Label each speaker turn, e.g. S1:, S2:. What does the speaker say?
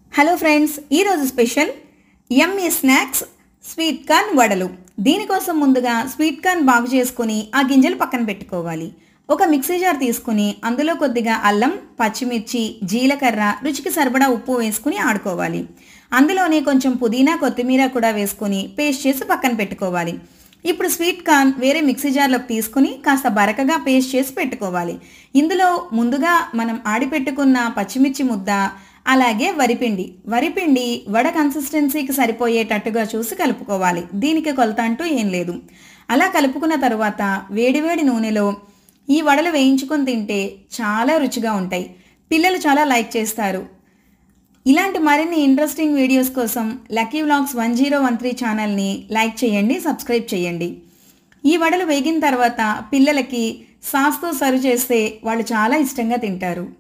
S1: hello friends ఈరోజు special ఎమ్ఈ snacks sweet corn వడలు దీనికోసం ముందుగా స్వీట్ కార్న్ బాగు చేసుకొని ఆ గింజలు పక్కన పెట్టుకోవాలి ఒక మిక్సీ జార్ తీసుకుని అందులో కొద్దిగా అల్లం పచ్చిమిర్చి జీలకర్ర రుచికి సరిపడా ఉప్పు వేసుకుని ఆడుకోవాలి అందులోనే కొంచెం పుదీనా కొత్తిమీర కూడా వేసుకొని పేస్ట్ చేసి పక్కన పెట్టుకోవాలి ఇప్పుడు స్వీట్ కార్న్ వేరే మిక్సీ జార్లోకి తీసుకుని కాస్త బరకగా పేస్ట్ చేసి పెట్టుకోవాలి ఇందులో ముందుగా మనం ఆడిపెట్టుకున్న పచ్చిమిర్చి ముద్ద అలాగే వరిపిండి వరిపిండి వడ కన్సిస్టెన్సీకి సరిపోయేటట్టుగా చూసి కలుపుకోవాలి దీనికి కొలత అంటూ ఏం లేదు అలా కలుపుకున్న తర్వాత వేడివేడి నూనెలో ఈ వడలు వేయించుకొని తింటే చాలా రుచిగా ఉంటాయి పిల్లలు చాలా లైక్ చేస్తారు ఇలాంటి మరిన్ని ఇంట్రెస్టింగ్ వీడియోస్ కోసం lucky vlogs one zero one three ఛానల్ని లైక్ చేయండి సబ్స్క్రైబ్ చేయండి ఈ వడలు వేగిన తర్వాత పిల్లలకి సాస్తో సర్వ్ చేస్తే వాళ్ళు చాలా ఇష్టంగా తింటారు